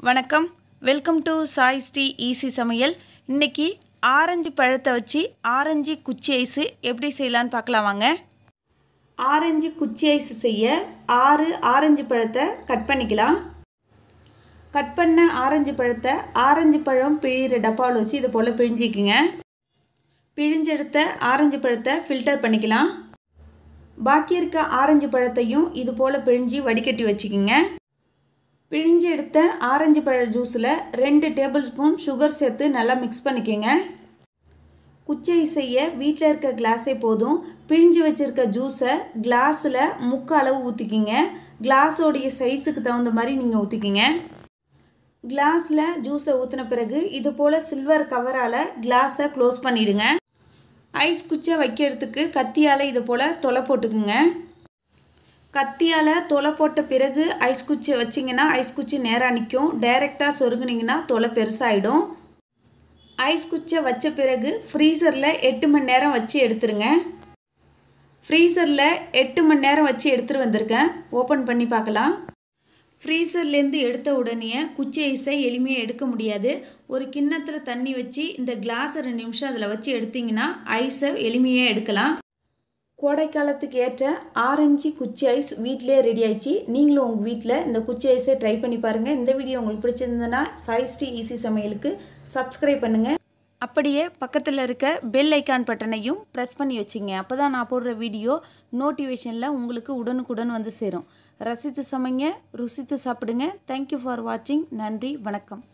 வணக்கம் welcome to Sai Sri easy சமையல் இன்னைக்கு ஆரஞ்சு பழத்தை வச்சு ஆரஞ்சு குச்சி ஐஸு எப்படி செய்யலான்னு பார்க்கலாம் வாங்க ஆரஞ்சு குச்சி ஐஸ் செய்ய ஆறு ஆரஞ்சு பழத்தை கட் பண்ணிக்கலாம் கட் பண்ண ஆரஞ்சு பழத்தை ஆரஞ்சு பழம் பிழிகிற டப்பாவில் வச்சு இது போல் பிழிஞ்சிக்குங்க பிழிஞ்செடுத்த ஆரஞ்சு பழத்தை ஃபில்டர் பண்ணிக்கலாம் பாக்கி இருக்க ஆரஞ்சு பழத்தையும் இது போல் பிழிஞ்சி வடிகட்டி வச்சுக்கிங்க பிழிஞ்சு எடுத்த ஆரஞ்சு பழ ஜூஸில் ரெண்டு டேபிள் ஸ்பூன் சுகர் சேர்த்து நல்லா மிக்ஸ் பண்ணிக்கோங்க குச்சை செய்ய வீட்டில் இருக்க கிளாஸே போதும் பிழிஞ்சு வச்சுருக்க ஜூஸை கிளாஸில் முக்க அளவு ஊற்றிக்கிங்க கிளாஸோடைய சைஸுக்கு தகுந்த மாதிரி நீங்கள் ஊற்றிக்கிங்க கிளாஸில் ஜூஸை ஊற்றின பிறகு இது போல் சில்வர் கவரால் கிளாஸை க்ளோஸ் பண்ணிடுங்க ஐஸ் குச்சை வைக்கிறதுக்கு கத்தியால் இது போல் தொலை போட்டுக்குங்க கத்தியால் தொலை போட்ட பிறகு ஐஸ் குச்சி வச்சிங்கன்னா ஐஸ் குச்சி நேராக நிற்கும் டைரெக்டாக சொருகுனிங்கன்னா தொலை பெருசாகிடும் ஐஸ் குச்சை வச்ச பிறகு ஃப்ரீசரில் எட்டு மணி நேரம் வச்சு எடுத்துருங்க ஃப்ரீசரில் எட்டு மணி நேரம் வச்சு எடுத்துகிட்டு வந்திருக்கேன் ஓப்பன் பண்ணி பார்க்கலாம் ஃப்ரீசர்லேருந்து எடுத்த உடனே குச்சி ஐஸை எளிமையாக எடுக்க முடியாது ஒரு கிண்ணத்தில் தண்ணி வச்சு இந்த கிளாஸை ரெண்டு நிமிஷம் அதில் வச்சு எடுத்திங்கன்னா ஐஸை எளிமையாக எடுக்கலாம் கோடை காலத்துக்கு ஏற்ற ஆரஞ்சு குச்சி ஐஸ் வீட்டிலே ரெடி ஆயிடுச்சு நீங்களும் உங்கள் வீட்டில் இந்த குச்சி ஐஸை ட்ரை பண்ணி பாருங்கள் இந்த வீடியோ உங்களுக்கு பிடிச்சிருந்ததுன்னா சாய் ஸ்ரீ ஈஸி சமையலுக்கு சப்ஸ்கிரைப் பண்ணுங்கள் அப்படியே பக்கத்தில் இருக்க பெல் ஐக்கான் பட்டனையும் ப்ரெஸ் பண்ணி வச்சிங்க அப்போ தான் நான் போடுற வீடியோ நோட்டிஃபிகேஷனில் உங்களுக்கு உடனுக்குடன் வந்து சேரும் ரசித்து சமைங்க ருசித்து சாப்பிடுங்க தேங்க்யூ ஃபார் வாட்சிங் நன்றி வணக்கம்